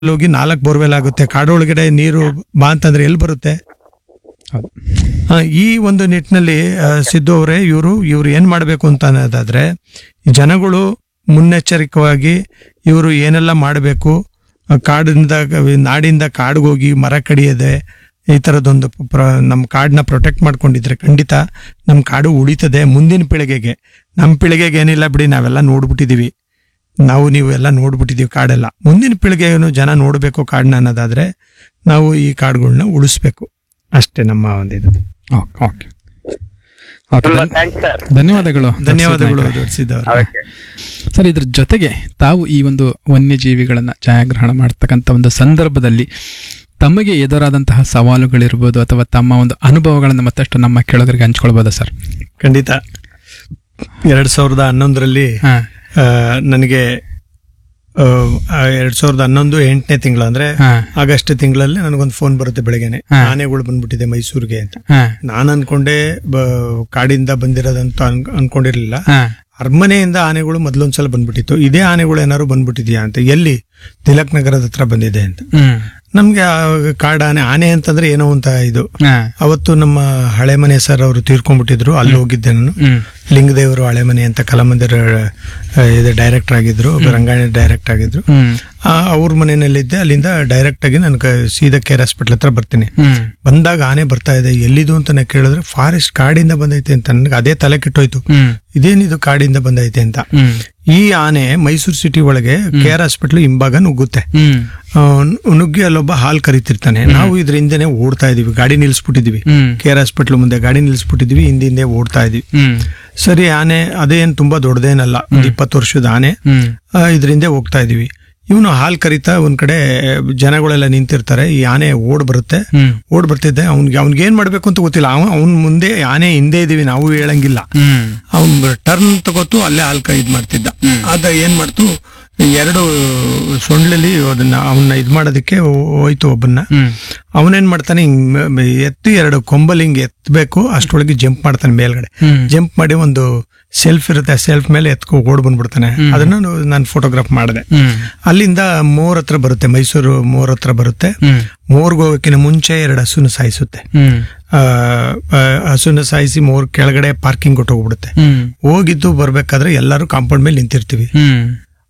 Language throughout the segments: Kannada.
ಹೋಗಿ ನಾಲ್ಕು ಬೋರ್ವೆಲ್ ಆಗುತ್ತೆ ಕಾಡೊಳಗಡೆ ನೀರು ಬಾ ಅಂತಂದ್ರೆ ಎಲ್ಲಿ ಬರುತ್ತೆ ಹೌದು ಆ, ಈ ಒಂದು ನಿಟ್ಟಿನಲ್ಲಿ ಆ, ಸಿದ್ದು ಅವರೇ ಇವರು ಇವ್ರು ಏನ್ ಮಾಡಬೇಕು ಅಂತ ಅನ್ನೋದಾದ್ರೆ ಈ ಜನಗಳು ಮುನ್ನೆಚ್ಚರಿಕವಾಗಿ ಇವರು ಏನೆಲ್ಲ ಮಾಡಬೇಕು ಕಾಡಿಂದ ನಾಡಿಂದ ಕಾಡಿಗೋಗಿ ಮರ ಕಡಿಯದೆ ಈ ತರದೊಂದು ಪ್ರ ನಮ್ಮ ಕಾಡನ್ನ ಪ್ರೊಟೆಕ್ಟ್ ಮಾಡ್ಕೊಂಡಿದ್ರೆ ಖಂಡಿತ ನಮ್ಮ ಕಾಡು ಉಳಿತದೆ ಮುಂದಿನ ಪೀಳಿಗೆಗೆ ನಮ್ಮ ಪೀಳಿಗೆಗೆ ಏನಿಲ್ಲ ಬಿಡಿ ನಾವೆಲ್ಲ ನೋಡ್ಬಿಟ್ಟಿದೀವಿ ನಾವು ನೀವು ಎಲ್ಲ ನೋಡ್ಬಿಟ್ಟಿದೀವಿ ಕಾಡೆಲ್ಲ ಮುಂದಿನ ಪೀಳಿಗೆಯನ್ನು ಜನ ನೋಡಬೇಕು ಕಾಡನ್ನ ಅನ್ನೋದಾದ್ರೆ ನಾವು ಈ ಕಾಡುಗಳನ್ನ ಉಳಿಸ್ಬೇಕು ಅಷ್ಟೇ ನಮ್ಮ ಒಂದಿದು ಓಕೆ ಓಕೆ ಓಕೆ ತುಂಬಾ ಧನ್- ಥ್ಯಾಂಕ್ಸ್ ಸರ್ ಧನ್ಯವಾದಗಳು ಧನ್ಯವಾದಗಳು ದರ್ಶನ್ ನಾಯ್ಕರೇ. ದೊಡ್ಸಿದವರು ಓಕೆ ಸರ್ ಇದ್ರ ಜೊತೆಗೆ ತಾವು ಈ ಒಂದು ವನ್ಯಜೀವಿಗಳನ್ನ ಛಾಯಾಗ್ರಹಣ ಮಾಡ್ತಕ್ಕಂಥ ಒಂದು ಸಂದರ್ಭದಲ್ಲಿ ತಮಗೆ ಎದುರಾದಂತಹ ಸವಾಲುಗಳಿರ್ಬೋದು ಅಥವಾ ತಮ್ಮ ಒಂದು ಅನುಭವಗಳನ್ನು ಮತ್ತಷ್ಟು ನಮ್ಮ ಕೇಳೋದರಿಗೆ ಹಂಚ್ಕೊಳ್ಬೋದಾ ಸರ್ ಖಂಡಿತ ಎರಡ್ ಸಾವಿರದ ಹನ್ನೊಂದರಲ್ಲಿ ಹಾ ಆ, ನನಗೆ ಆ, ಎರಡ್ ಸಾವಿರದ ಹನ್ನೊಂದು ಎಂಟನೇ ತಿಂಗಳು ಅಂದ್ರೆ ಹಾ ಆಗಸ್ಟ್ ತಿಂಗಳಲ್ಲಿ ನನಗೊಂದು ಫೋನ್ ಬರುತ್ತೆ ಬೆಳಗ್ಗೆನೆ ಹಾ. ಆನೆಗಳು ಬಂದ್ಬಿಟ್ಟಿದೆ ಮೈಸೂರಿಗೆ ಅಂತ ಹಾ ನಾನು ಅನ್ಕೊಂಡೆ ಬ- ಕಾಡಿಂದ ಬಂದಿರೋದಂತ ಅನ್- ಅನ್ಕೊಂಡಿರ್ಲಿಲ್ಲ ಹಾ ಅರಮನೆಯಿಂದ ಆನೆಗಳು ಮೊದಲೊಂದ್ಸಲ ಬಂದ್ಬಿಟ್ಟಿತ್ತು ಇದೇ ಆನೆಗಳು ಏನಾದ್ರು ಬಂದ್ಬಿಟ್ಟಿದ್ಯಾ ಅಂತ ಎಲ್ಲಿ ತಿಲಕ್ ನಗರದ ಹತ್ರ ಬಂದಿದೆ ಅಂತ ಹ್ಮ್ ನಮ್ಗೆ ಆ ಕಾಡಾನೆ ಆನೆ ಅಂತಂದ್ರೆ ಏನೋ ಅಂತ ಇದು ಹಾ ಅವತ್ತು ನಮ್ಮ ಹಳೆ ಮನೆ ಸರ್ ಅವರು ತೀರ್ಕೊಂಡ್ಬಿಟ್ಟಿದ್ರು ಅಲ್ಲಿ ಹೋಗಿದ್ದೆ ನಾನು ಹ್ಮ್ ಲಿಂಗದೇವರು ಹಳೆ ಮನೆ ಅಂತ ಕಲಾಮಂದಿರ ಆ, ಇದು ಡೈರೆಕ್ಟರ್ ಆಗಿದ್ರು ರಂಗಾಯಣ ಡೈರೆಕ್ಟ್ ಆಗಿದ್ರು ಹ್ಮ್ ಆ, ಅವ್ರ ಮನೆಯಲ್ಲಿದ್ದೆ ಅಲ್ಲಿಂದ ಡೈರೆಕ್ಟ್ ಆಗಿ ನಾನು ಕ- ಸೀದಾ ಕೇರ್ ಹಾಸ್ಪಿಟ್ಲ್ ಹತ್ರ ಬರ್ತೀನಿ ಹ್ಮ್ ಬಂದಾಗ ಆನೆ ಬರ್ತಾ ಇದೆ ಎಲ್ಲಿದು ಅಂತ ನಾ ಕೇಳಿದ್ರೆ ಫಾರೆಸ್ಟ್ ಕಾಡಿಂದ ಬಂದೈತೆ ಅಂತ ನನಗೆ ಅದೇ ತಲೆ ಕೆಟ್ಟೋಯ್ತು ಹ್ಮ್ ಇದೇನಿದು ಕಾಡಿಂದ ಬಂದೈತೆ ಅಂತ ಹ್ಮ್ ಈ ಆನೆ ಮೈಸೂರು ಸಿಟಿ ಒಳಗೆ ಕೇರ್ ಹಾಸ್ಪಿಟ್ಲ್ ಹಿಂಭಾಗ ನುಗ್ಗುತ್ತೆ ಹ್ಮ್ ಆ, ನುಗ್ಗಿ ಅಲ್ಲೊಬ್ಬ ಹಾಲ್ ಕರಿತಿರ್ತಾನೆ ನಾವು ಇದ್ರ ಹಿಂದೆನೆ ಓಡ್ತಾ ಇದೀವಿ ಗಾಡಿ ನಿಲ್ಸ್ಬಿಟ್ಟಿದೀವಿ ಹ್ಮ್ ಕೇರ್ ಹಾಸ್ಪಿಟ್ಲ್ ಮುಂದೆ ಗಾಡಿ ನಿಲ್ಸ್ಬಿಟ್ಟಿದೀವಿ ಹಿಂದಿಂದೆ ಓಡ್ತಾ ಇದೀವಿ ಹ್ಮ್ ಸರಿ ಆನೆ ಅದೇನ್ ತುಂಬಾ ದೊಡ್ಡದೇನಲ್ಲ ಒಂದು ಇಪ್ಪತ್ತು ವರ್ಷದ ಆನೆ ಹ್ಮ್ ಆ, ಇದ್ರಿಂದ ಹೋಗ್ತಾ ಇದೀವಿ ಇವನು ಹಾಲ್ ಕರಿತಾ ಒಂದ್ ಕಡೆ ಜನಗಳೆಲ್ಲ ನಿಂತಿರ್ತಾರೆ ಈ ಆನೆ ಓಡ್ ಬರುತ್ತೆ ಹ್ಮ್ ಓಡ್ ಬರ್ತಿದ್ದೆ ಅವ್ನಿಗೆ ಅವ್ನಿಗೆ ಏನ್ ಮಾಡ್ಬೇಕು ಅಂತ ಗೊತ್ತಿಲ್ಲ ಅವ ಅವ್ನ್ ಮುಂದೆ ಆನೆ ಹಿಂದೆ ಇದೀವಿ ನಾವು ಹೇಳಂಗಿಲ್ಲ ಹ್ಮ್ ಅವ್ನ್ ಟರ್ನ್ ತಗೋತು ಅಲ್ಲೇ ಹಾಲ್ ಇದ್ ಮಾಡ್ತಿದ್ದ ಅದ ಏನ್ ಮಾಡ್ತು ಎರಡು ಸೊಂಡ್ಲಲ್ಲಿ ಅದನ್ನ ಅವನ್ನ ಇದ್ ಮಾಡೋದಕ್ಕೆ ಹೋ- ಹೋಯ್ತು ಒಬ್ಬನ್ನ ಹ್ಮ್ ಅವನೇನ್ ಮಾಡ್ತಾನೆ ಹಿಂಗ್ ಮ- ಮ- ಎತ್ತಿ ಎರಡು ಕೊಂಬಲ್ ಹಿಂಗ್ ಎತ್ತಬೇಕು ಅಷ್ಟೊಳಗೆ ಜಂಪ್ ಮಾಡ್ತಾನೆ ಮೇಲ್ಗಡೆ ಹ್ಮ್ ಜಂಪ್ ಮಾಡಿ ಒಂದು ಸೆಲ್ಫ್ ಇರುತ್ತೆ ಸೆಲ್ಫ್ ಮೇಲೆ ಎತ್ಕೊ ಓಡ್ ಬಂದ್ಬಿಡ್ತಾನೆ ಅದನ್ನ ನಾನು ಫೋಟೋಗ್ರಾಫ್ ಮಾಡಿದೆ ಹ್ಮ್ ಅಲ್ಲಿಂದ ಮೋರ್ ಹತ್ರ ಬರುತ್ತೆ ಮೈಸೂರು ಮೋರ್ ಹತ್ರ ಬರುತ್ತೆ ಹ್ಮ್ ಮೋರ್ಗೆ ಹೋಗೋಕ್ಕಿಂತ ಮುಂಚೆ ಎರಡು ಹಸುನ ಸಾಯಿಸುತ್ತೆ ಹ್ಮ್ ಆ, ಆ, ಹಸುನ ಸಾಯಿಸಿ ಮೋರ್ ಕೆಳಗಡೆ ಪಾರ್ಕಿಂಗ್ ಕೊಟ್ಟೋಗ್ಬಿಡುತ್ತೆ ಹ್ಮ್ ಹೋಗಿದ್ದು ಬರ್ಬೇಕಾದ್ರೆ ಎಲ್ಲರೂ ಕಾಂಪೌಂಡ್ ಮೇಲೆ ನಿಂತಿರ್ತೀವಿ ಹ್ಮ್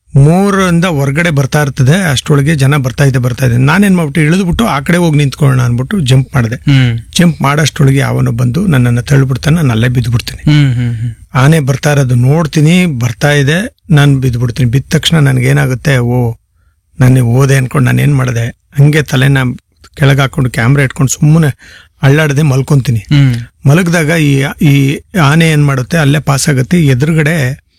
ಮೂರಿಂದ ಹೊರಗಡೆ ಬರ್ತಾ ಇರ್ತದೆ ಅಷ್ಟೊಳಗೆ ಜನ ಬರ್ತಾ ಇದೆ ಬರ್ತಾ ಇದೆ ನಾನೇನ್ ಮಾಡ್ಬಿಟ್ಟು ಇಳಿದ್ಬಿಟ್ಟು ಆ ಕಡೆ ಹೋಗಿ ನಿಂತ್ಕೊಳ್ಳೋಣ ಅನ್ಬಿಟ್ಟು ಜಂಪ್ ಮಾಡಿದೆ ಹ್ಮ್ ಜಂಪ್ ಮಾಡಷ್ಟೊಳಗೆ ಯಾವನು ಬಂದು ನನ್ನನ್ನು ತಳ್ಳಿಬಿಡ್ತಾನೆ ನಾನು ಅಲ್ಲೇ ಬಿದ್ದು ಬಿಡ್ತೀನಿ ಹ್ಮ್ ಹ್ಮ್ ಹ್ಮ್ ಆನೆ ಬರ್ತಾ ಇರೋದು ನೋಡ್ತೀನಿ ಬರ್ತಾ ಇದೆ ನಾನು ಬಿದ್ದು ಬಿಡ್ತೀನಿ ಬಿದ್ದ ತಕ್ಷಣ ನನಗೇನಾಗುತ್ತೆ ಓ ನಾನು ಓದೆ ಅನ್ಕೊಂಡು ನಾನು ಏನ್ ಮಾಡಿದೆ ಹಂಗೆ ತಲೆನ ಕೆಳಗೆ ಹಾಕೊಂಡು ಕ್ಯಾಮ್ರಾ ಇಟ್ಕೊಂಡು ಸುಮ್ಮನೆ ಅಳ್ಳಾಡದೆ ಮಲ್ಕೊಂತೀನಿ ಹ್ಮ್ ಮಲಗಿದಾಗ ಈ ಈ ಆನೆ ಏನ್ ಮಾಡುತ್ತೆ ಅಲ್ಲೇ ಪಾಸ್ ಆಗುತ್ತೆ ಎದುರುಗಡೆ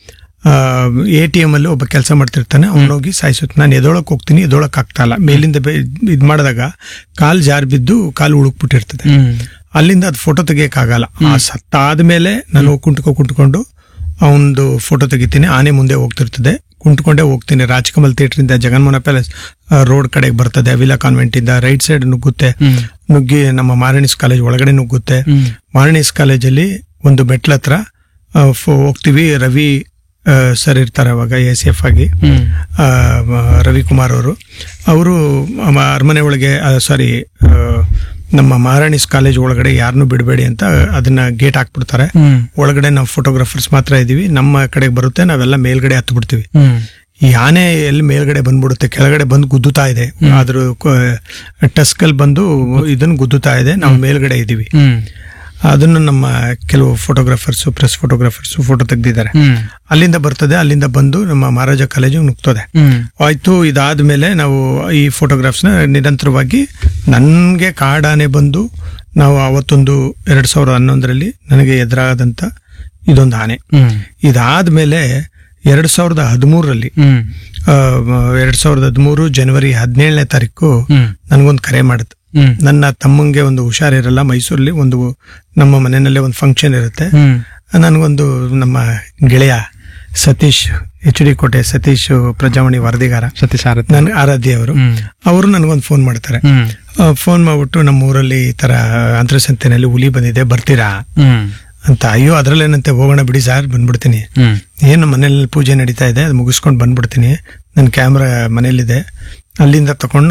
ಎ ಟಿ ಎಮ್ ಅಲ್ಲಿ ಒಬ್ಬ ಕೆಲಸ ಮಾಡ್ತಿರ್ತಾನೆ ಅವನೋಗಿ ಸಾಯಿಸುತ್ತೆ ನಾನು ಎದೊಳಕ್ ಹೋಗ್ತೀನಿ ಎದೊಳಕ್ ಆಗ್ತಾ ಇಲ್ಲ ಮೇಲಿಂದ ಬೆ- ಇದ್ ಮಾಡಿದಾಗ ಕಾಲ್ ಜಾರ್ ಬಿದ್ದು ಕಾಲು ಉಳುಕ್ಬಿಟ್ಟಿರ್ತದೆ ಹ್ಮ್ ಅಲ್ಲಿಂದ ಅದು ಫೋಟೋ ತೆಗಿಯಕ್ಕಾಗಲ್ಲ ಆ ಸತ್ತಾದ್ಮೇಲೆ ನಾನು ಹೋಗಿ ಕುಂಟ್ಕೊ ಕುಂಟ್ಕೊಂಡು ಅವನದು ಫೋಟೋ ತೆಗಿತೀನಿ ಆನೆ ಮುಂದೆ ಹೋಗ್ತಿರ್ತದೆ ಕುಂಟ್ಕೊಂಡೇ ಹೋಗ್ತೀನಿ ರಾಜ್ಕಮಲ್ ಥಿಯೇಟರ್ ಇಂದ ಜಗನ್ಮೋಹನ ಪ್ಯಾಲೇಸ್ ರೋಡ್ ಕಡೆಗೆ ಬರ್ತದೆ ಅವಿಲಾ ಕಾನ್ವೆಂಟ್ ಇಂದ ರೈಟ್ ಸೈಡ್ ನುಗ್ಗುತ್ತೆ ಹ್ಮ್ ನುಗ್ಗಿ ನಮ್ಮ ಮಾರಣಿಸ್ ಕಾಲೇಜ್ ಒಳಗಡೆ ನುಗ್ಗುತ್ತೆ ಹ್ಮ್ ಮಾರಣಿಸ್ ಕಾಲೇಜಲ್ಲಿ ಒಂದು ಮೆಟ್ಲ ಹತ್ರ ಆ, ಫೋ- ಹೋಗ್ತೀವಿ ರವಿ ಆ, ಸರ್ ಇರ್ತಾರೆ ಅವಾಗ ಎ ಸಿ ಎಫ್ ಆಗಿ ಹ್ಮ್ ಆ, ಮ- ರವಿಕುಮಾರ್ ಅವರು ಅವರು ಅರಮನೆ ಒಳಗೆ ಸಾರಿ ನಮ್ಮ ಮಹಾರಾಣಿಸ್ ಕಾಲೇಜ್ ಒಳಗಡೆ ಯಾರನ್ನೂ ಬಿಡಬೇಡಿ ಅಂತ ಅದನ್ನ ಗೇಟ್ ಹಾಕ್ಬಿಡ್ತಾರೆ ಹ್ಮ್ ಒಳಗಡೆ ನಾವು ಫೋಟೋಗ್ರಾಫರ್ಸ್ ಮಾತ್ರ ಇದೀವಿ ನಮ್ಮ ಕಡೆಗೆ ಬರುತ್ತೆ ನಾವೆಲ್ಲ ಮೇಲ್ಗಡೆ ಹತ್ತು ಬಿಡ್ತೀವಿ ಹ್ಮ್ ಈ ಆನೆ ಎಲ್ಲಿ ಮೇಲ್ಗಡೆ ಬಂದ್ಬಿಡುತ್ತೆ ಕೆಳಗಡೆ ಬಂದು ಗುದ್ದುತ್ತಾ ಇದೆ ಅದ್ರ ಟಸ್ಕಲ್ ಬಂದು ಇದನ್ನ ಗುದ್ದುತ್ತಾ ಇದೆ ನಾವು ಮೇಲ್ಗಡೆ ಇದೀವಿ ಹ್ಮ್ ಅದನ್ನು ನಮ್ಮ ಕೆಲವು ಫೋಟೋಗ್ರಾಫರ್ಸ್ ಪ್ರೆಸ್ ಫೋಟೋಗ್ರಾಫರ್ಸ್ ಫೋಟೋ ತೆಗ್ದಿದ್ದಾರೆ ಹ್ಮ್ ಅಲ್ಲಿಂದ ಬರ್ತದೆ ಅಲ್ಲಿಂದ ಬಂದು ನಮ್ಮ ಮಹಾರಾಜ ಕಾಲೇಜಿಗೆ ನುಗ್ತದೆ ಹ್ಮ್ ಆಯ್ತು ಇದಾದ್ಮೇಲೆ ನಾವು ಈ ಫೋಟೋಗ್ರಾಫ್ಸ್ನ ನಿರಂತರವಾಗಿ ನನಗೆ ಕಾಡಾನೆ ಬಂದು ನಾವು ಅವತ್ತೊಂದು ಎರಡ್ ಸಾವಿರದ ಹನ್ನೊಂದರಲ್ಲಿ ನನಗೆ ಎದುರಾದಂತ ಇದೊಂದು ಆನೆ ಹ್ಮ್ ಇದಾದ್ಮೇಲೆ ಎರಡ್ ಸಾವಿರದ ಹದಿಮೂರರಲ್ಲಿ ಹ್ಮ್ ಎರಡ್ ಸಾವಿರದ ಹದಿಮೂರು ಜನವರಿ ಹದಿನೇಳನೇ ತಾರೀಕು ಹ್ಮ್ ನನಗೊಂದು ಕರೆ ಮಾಡುತ್ತೆ ಹ್ಮ್ ನನ್ನ ತಮ್ಮಂಗೆ ಒಂದು ಹುಷಾರಿರಲ್ಲ ಮೈಸೂರಲ್ಲಿ ಒಂದು ನಮ್ಮ ಮನೆಯಲ್ಲೇ ಒಂದು ಫಂಕ್ಷನ್ ಇರುತ್ತೆ ಹ್ಮ್ ನನಗೊಂದು ನಮ್ಮ ಗೆಳೆಯ ಸತೀಶ್ ಎಚ್ ಡಿ ಕೋಟೆ ಸತೀಶ್ ಪ್ರಜಾವಣಿ ವರದಿಗಾರ ಸತೀಶ್ ಆರತಿ ನನ್ ಆರಾಧ್ಯ ಅವರು ಹ್ಮ್ ಅವರು ನನಗೊಂದು ಫೋನ್ ಮಾಡ್ತಾರೆ ಹ್ಮ್ ಫೋನ್ ಮಾಡ್ಬಿಟ್ಟು ನಮ್ಮ ಊರಲ್ಲಿ ಈ ತರ ಅಂತರಸಂತೆನಲ್ಲಿ ಹುಲಿ ಬಂದಿದೆ ಬರ್ತೀರಾ ಹ್ಮ್ ಅಂತ ಅಯ್ಯೋ ಅದ್ರಲ್ಲೇನಂತೆ ಹೋಗೋಣ ಬಿಡಿ ಸಾರ್ ಬಂದ್ಬಿಡ್ತೀನಿ ಹ್ಮ್ ಏನು ಮನೇಲಿ ಪೂಜೆ ನಡೀತಾ ಇದೆ ಅದು ಮುಗಿಸ್ಕೊಂಡು ಬಂದ್ಬಿಡ್ತೀನಿ ನನ್ನ ಕ್ಯಾಮ್ರಾ ಮನೇಲಿದೆ ಅಲ್ಲಿಂದ ತಕೊಂಡು